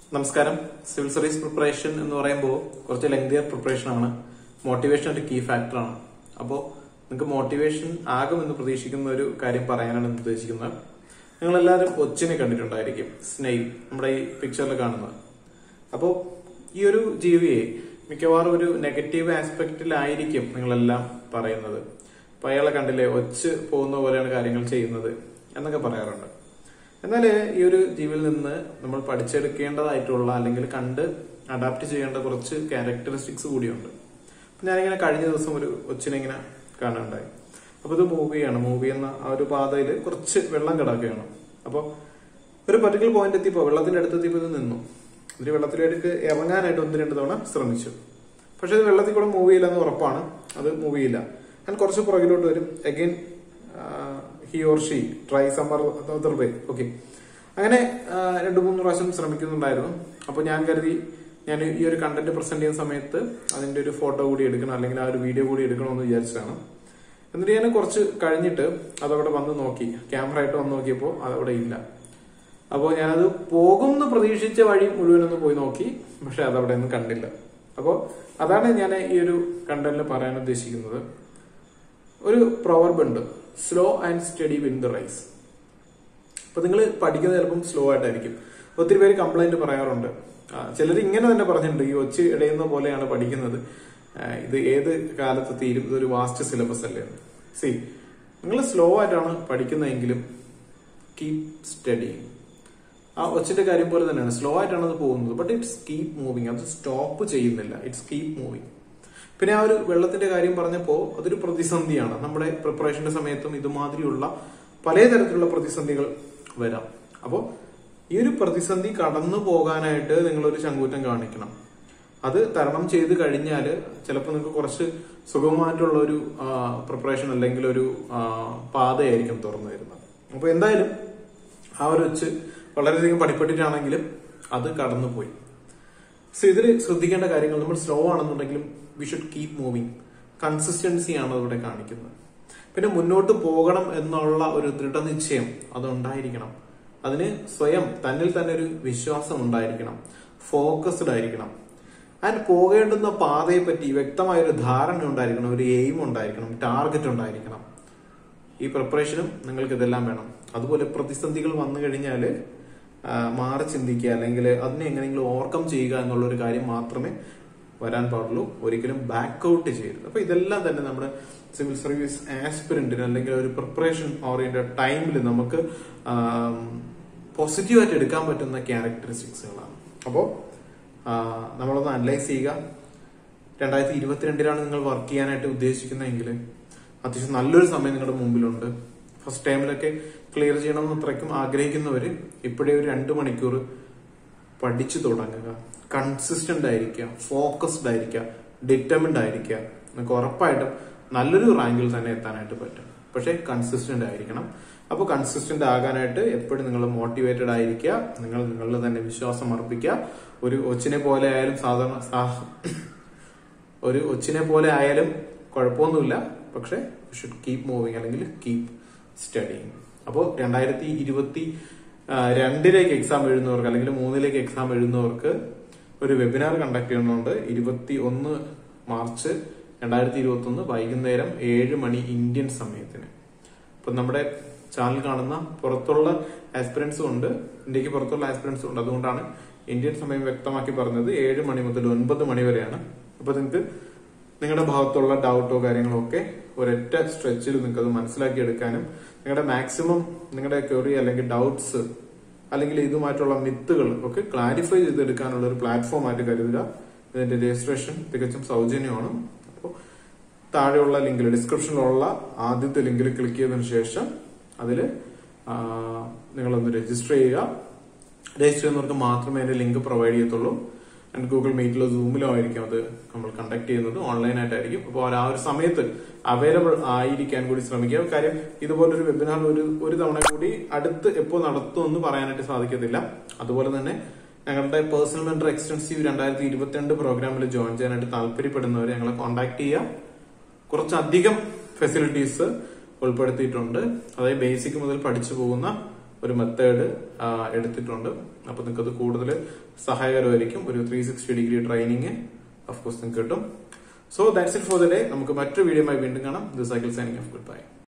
നമസ്കാരം civil service preparation എന്ന് പറയുമ്പോൾ കുറച്ച് ലെങ്തിയർ പ്രിപ്പറേഷൻ ആണ് മോട്ടിവേഷൻ ഒരു കീ ഫാക്ടറാണ് അപ്പോൾ നിങ്ങൾക്ക് മോട്ടിവേഷൻ ആകുമെന്ന് പ്രതീക്ഷിക്കുന്ന ഒരു കാര്യം പറയാനാണ് ഇന്ന് ഉദ്ദേശിക്കുന്നത് നിങ്ങൾ എല്ലാവരും ഒച്ചിനെ കണ്ടിട്ടുണ്ടായിരിക്കും സ്നെയിൽ നമ്മുടെ ഈ പിക്ചറിൽ കാണുന്നത് അപ്പോൾ ഈ ഒരു ജീവിയെ മിക്കവാറും ഒരു നെഗറ്റീവ് ആസ്പെക്റ്റിലായിരിക്കും നിങ്ങളെല്ലാം പറയുന്നത് അപ്പൊ അയാളെ കണ്ടില്ലേ ഒച്ച് പോകുന്ന പോലെയാണ് കാര്യങ്ങൾ ചെയ്യുന്നത് എന്നൊക്കെ പറയാറുണ്ട് എന്നാൽ ഈ ഒരു ജീവിയിൽ നിന്ന് നമ്മൾ പഠിച്ചെടുക്കേണ്ടതായിട്ടുള്ള അല്ലെങ്കിൽ കണ്ട് അഡാപ്റ്റ് ചെയ്യേണ്ട കുറച്ച് ക്യാരക്ടറിസ്റ്റിക്സ് കൂടിയുണ്ട് അപ്പൊ ഞാനിങ്ങനെ കഴിഞ്ഞ ദിവസം ഒരു ഒച്ചിനെ ഇങ്ങനെ കാണാനുണ്ടായി അപ്പൊ ഇത് മൂവിയാണ് മൂവി എന്ന ആ ഒരു പാതയിൽ കുറച്ച് വെള്ളം കിടക്കുകയാണ് അപ്പോൾ ഒരു പർട്ടിക്കുലർ പോയിന്റ് എത്തിയപ്പോ വെള്ളത്തിന്റെ അടുത്തെത്തിയപ്പോൾ ഇത് നിന്നു ഇതിന് വെള്ളത്തിലേക്ക് ഇറങ്ങാനായിട്ട് ഒന്ന് രണ്ട് തവണ ശ്രമിച്ചു പക്ഷെ ഇത് വെള്ളത്തിൽ കൂടെ മൂവ് ചെയ്യില്ല എന്ന് ഉറപ്പാണ് അത് മൂവ് ചെയ്യില്ല ഞാൻ കുറച്ച് പുറകിലോട്ട് വരും again he or she try some other way okay അങ്ങനെ ആ, രണ്ടു മൂന്ന് പ്രാവശ്യം ശ്രമിക്കുന്നുണ്ടായിരുന്നു അപ്പോൾ ഞാൻ കരുതി ഞാൻ ഈ ഒരു കണ്ടന്റ് പ്രസന്റ് ചെയ്യുന്ന സമയത്ത് അതിന്റെ ഒരു ഫോട്ടോ കൂടി എടുക്കണം അല്ലെങ്കിൽ ആ ഒരു വീഡിയോ കൂടി എടുക്കണമെന്ന് വിചാരിച്ചതാണ് എന്നിട്ട് ഞാൻ കുറച്ച് കഴിഞ്ഞിട്ട് അതവിടെ വന്ന് നോക്കി ക്യാമറ ആയിട്ട് വന്ന് നോക്കിയപ്പോൾ അതവിടെ ഇല്ല അപ്പോൾ ഞാനത് പോകും എന്ന് പ്രതീക്ഷിച്ച വഴി മുഴുവനൊന്ന് പോയി നോക്കി പക്ഷെ അതവിടെ ഒന്നും കണ്ടില്ല അപ്പോൾ അതാണ് ഞാൻ ഈ ഒരു കണ്ടന്റിൽ പറയാൻ ഉദ്ദേശിക്കുന്നത് ഒരു പ്രൊവർബ് ഉണ്ട് slow and steady win the race അപ്പൊ നിങ്ങൾ പഠിക്കുന്നത് ചിലപ്പം സ്ലോ ആയിട്ടായിരിക്കും ഒത്തിരി പേര് കംപ്ലൈന്റ് പറയാറുണ്ട് ചിലർ ഇങ്ങനെ തന്നെ പറഞ്ഞിട്ടുണ്ട് ഈ ഒച്ച ഇടയുന്ന പോലെയാണ് പഠിക്കുന്നത് ആ, ഇത് ഏത് കാലത്ത് തീരും ഇതൊരു വാസ്റ്റ് സിലബസ് അല്ലേ സി നിങ്ങൾ സ്ലോ ആയിട്ടാണ് പഠിക്കുന്നതെങ്കിലും കീപ് സ്റ്റഡി ആ ഒച്ചിന്റെ കാര്യം പോലെ തന്നെയാണ് സ്ലോ ആയിട്ടാണ് അത് പോകുന്നത് ബട്ട് ഇറ്റ്സ് കീപ് മൂവിങ് അത് സ്റ്റോപ്പ് ചെയ്യുന്നില്ല ഇറ്റ്സ് കീപ് മൂവിങ് പിന്നെ ആ ഒരു വെള്ളത്തിന്റെ കാര്യം പറഞ്ഞപ്പോൾ അതൊരു പ്രതിസന്ധിയാണ് നമ്മുടെ പ്രിപ്പറേഷന്റെ സമയത്തും ഇതുമാതിരിയുള്ള പലതരത്തിലുള്ള പ്രതിസന്ധികൾ വരാം അപ്പോൾ ഈ ഒരു പ്രതിസന്ധി കടന്നു പോകാനായിട്ട് നിങ്ങൾ ഒരു ചങ്കൂറ്റം കാണിക്കണം അത് തരണം ചെയ്ത് കഴിഞ്ഞാൽ ചിലപ്പോൾ നിങ്ങൾക്ക് കുറച്ച് സുഗമമായിട്ടുള്ള ഒരു പ്രിപ്പറേഷൻ അല്ലെങ്കിൽ ഒരു ആ, പാതയായിരിക്കും തുറന്നു വരുന്നത് അപ്പൊ എന്തായാലും ആ ഒരു വെച്ച് വളരെയധികം പണിപ്പെട്ടിട്ടാണെങ്കിലും അത് കടന്നുപോയി സോ ഇതിൽ ശ്രദ്ധിക്കേണ്ട കാര്യങ്ങൾ നമ്മൾ സ്ലോ ആണെന്നുണ്ടെങ്കിലും we should keep moving consistency ആണ് ഇവിടെ കാണിക്കുന്നത് പിന്നെ മുന്നോട്ട് പോകണം എന്നുള്ള ഒരു ദൃഢനിശ്ചയം അതുണ്ടായിരിക്കണം അതിന് സ്വയം തന്നിൽ തന്നെ ഒരു വിശ്വാസം ഉണ്ടായിരിക്കണം ഫോക്കസ്ഡ് ആയിരിക്കണം ആൻഡ് പോകേണ്ടുന്ന പാതയെ പറ്റി വ്യക്തമായ ഒരു ധാരണ ഉണ്ടായിരിക്കണം ഒരു എയിം ഉണ്ടായിരിക്കണം ടാർഗറ്റ് ഉണ്ടായിരിക്കണം ഈ പ്രിപ്പറേഷനും നിങ്ങൾക്ക് ഇതെല്ലാം വേണം അതുപോലെ പ്രതിസന്ധികൾ വന്നു കഴിഞ്ഞാൽ മാറി ചിന്തിക്കുക അല്ലെങ്കിൽ അതിനെ എങ്ങനെയെങ്കിലും ഓവർകം ചെയ്യുക എന്നുള്ള ഒരു കാര്യം മാത്രമേ വരാൻ പാടുള്ളൂ ഒരിക്കലും ബാക്ക് ഔട്ട് ചെയ്യരുത് അപ്പൊ ഇതെല്ലാം തന്നെ നമ്മുടെ സിവിൽ സർവീസ് ആസ്പിരന്റിന് അല്ലെങ്കിൽ ഒരു പ്രിപ്പറേഷൻ ഓറിയന്റഡ് ടൈമിൽ നമുക്ക് പോസിറ്റീവായിട്ട് എടുക്കാൻ പറ്റുന്ന ക്യാരക്ടറിസ്റ്റിക്സുകളാണ് അപ്പോൾ നമ്മളൊന്ന് അനലൈസ് ചെയ്യുക രണ്ടായിരത്തി ഇരുപത്തിരണ്ടിലാണ് നിങ്ങൾ വർക്ക് ചെയ്യാനായിട്ട് ഉദ്ദേശിക്കുന്നതെങ്കിൽ അത്യാവശ്യം നല്ലൊരു സമയം നിങ്ങളുടെ മുമ്പിലുണ്ട് ഫസ്റ്റ് ടൈമിലൊക്കെ ക്ലിയർ ചെയ്യണമെന്ന് അത്രയ്ക്കും ആഗ്രഹിക്കുന്നവര് ഇപ്പോഴേ ഒരു രണ്ട് മണിക്കൂർ പഠിച്ചു തുടങ്ങുക കൺസിസ്റ്റന്റ് ആയിരിക്കുക ഫോക്കസ്ഡ് ആയിരിക്കുക ഡിറ്റർമിൻഡ് ആയിരിക്കുക നിങ്ങൾക്ക് ഉറപ്പായിട്ടും നല്ലൊരു റാങ്കിൽ തന്നെ എത്താനായിട്ട് പറ്റും പക്ഷേ കൺസിസ്റ്റന്റ് ആയിരിക്കണം അപ്പോൾ കൺസിസ്റ്റന്റ് ആകാനായിട്ട് എപ്പോഴും നിങ്ങൾ മോട്ടിവേറ്റഡ് ആയിരിക്കുക നിങ്ങൾ നിങ്ങളിൽ തന്നെ വിശ്വാസം അർപ്പിക്കുക ഒരു ഒച്ചിനെ പോലെ ആയാലും സാധാരണ സാ- ഒരു ഒച്ചിനെ പോലെ ആയാലും കുഴപ്പമൊന്നുമില്ല പക്ഷെ ഷുഡ് കീപ് മൂവിങ് അല്ലെങ്കിൽ കീപ് സ്റ്റഡിങ് അപ്പോൾ രണ്ടായിരത്തി ഇരുപത്തി രണ്ടിലേക്ക് എക്സാം എഴുതുന്നവർക്ക് അല്ലെങ്കിൽ മൂന്നിലേക്ക് എക്സാം എഴുതുന്നവർക്ക് ഒരു വെബിനാർ കണ്ടക്ട് ചെയ്യുന്നുണ്ട് ഇരുപത്തി ഒന്ന് മാർച്ച് രണ്ടായിരത്തി ഇരുപത്തി ഒന്ന് വൈകുന്നേരം ഏഴ് മണി ഇന്ത്യൻ സമയത്തിന് അപ്പൊ നമ്മുടെ ചാനൽ കാണുന്ന പുറത്തുള്ള ആസ്പിറൻസും ഉണ്ട് ഇന്ത്യക്ക് പുറത്തുള്ള ആസ്പിറൻസും ഉണ്ട് അതുകൊണ്ടാണ് ഇന്ത്യൻ സമയം വ്യക്തമാക്കി പറഞ്ഞത് ഏഴ് മണി മുതൽ ഒൻപത് മണി വരെയാണ് അപ്പൊ നിങ്ങൾക്ക് നിങ്ങളുടെ ഭാഗത്തുള്ള ഡൗട്ടോ കാര്യങ്ങളോ ഒക്കെ ഒരൊറ്റ സ്ട്രെച്ചിൽ നിങ്ങൾക്ക് അത് മനസ്സിലാക്കി എടുക്കാനും നിങ്ങളുടെ മാക്സിമം നിങ്ങളുടെ ക്വറി അല്ലെങ്കിൽ ഡൗട്ട്സ് അല്ലെങ്കിൽ ഇതുമായിട്ടുള്ള മിത്തുകൾ ഒക്കെ ക്ലാരിഫൈ ചെയ്തെടുക്കാനുള്ള ഒരു പ്ലാറ്റ്ഫോം ആയിട്ട് കരുതുക ഇതിന്റെ രജിസ്ട്രേഷൻ തികച്ചും സൗജന്യമാണ് അപ്പോൾ താഴെയുള്ള ലിങ്കിൽ ഡിസ്ക്രിപ്ഷനിലുള്ള ആദ്യത്തെ ലിങ്കിൽ ക്ലിക്ക് ചെയ്തതിനു ശേഷം അതിൽ നിങ്ങളൊന്ന് രജിസ്റ്റർ ചെയ്യുക രജിസ്റ്റർ ചെയ്യുന്നവർക്ക് മാത്രമേ അതിന്റെ ലിങ്ക് പ്രൊവൈഡ് ചെയ്യത്തുള്ളൂ ആൻഡ് ഗൂഗിൾ മീറ്റിലോ സൂമിലോ ആയിരിക്കും അത് നമ്മൾ കണ്ടക്ട് ചെയ്യുന്നത് ഓൺലൈൻ ആയിട്ടായിരിക്കും അപ്പോൾ ആ ഒരു സമയത്ത് അവൈലബിൾ ആയിരിക്കാൻ കൂടി ശ്രമിക്കുക കാര്യം ഇതുപോലൊരു വെബിനാർ ഒരു ഒരു തവണ കൂടി അടുത്ത് എപ്പോൾ നടത്തുമെന്ന് പറയാനായിട്ട് സാധിക്കത്തില്ല അതുപോലെ തന്നെ ഞങ്ങളുടെ പേഴ്സണൽ മെന്റർ എക്സ്റ്റൻസീവ് രണ്ടായിരത്തി ഇരുപത്തിരണ്ട് പ്രോഗ്രാമിൽ ജോയിൻ ചെയ്യാനായിട്ട് താല്പര്യപ്പെടുന്നവരെ ഞങ്ങളെ കോൺടാക്ട് ചെയ്യുക കുറച്ചധികം ഫെസിലിറ്റീസ് ഉൾപ്പെടുത്തിയിട്ടുണ്ട് അതായത് ബേസിക് മുതൽ പഠിച്ചു പോകുന്ന ഒരു മെത്തേഡ് എടുത്തിട്ടുണ്ട് അപ്പൊ നിങ്ങൾക്ക് അത് കൂടുതൽ സഹായകരമായിരിക്കും ഒരു three sixty degree training of course നിങ്ങൾക്ക് കിട്ടും so that's it for the day നമുക്ക് മറ്റൊരു വീഡിയോയുമായി വീണ്ടും കാണാം the cycle signing off good by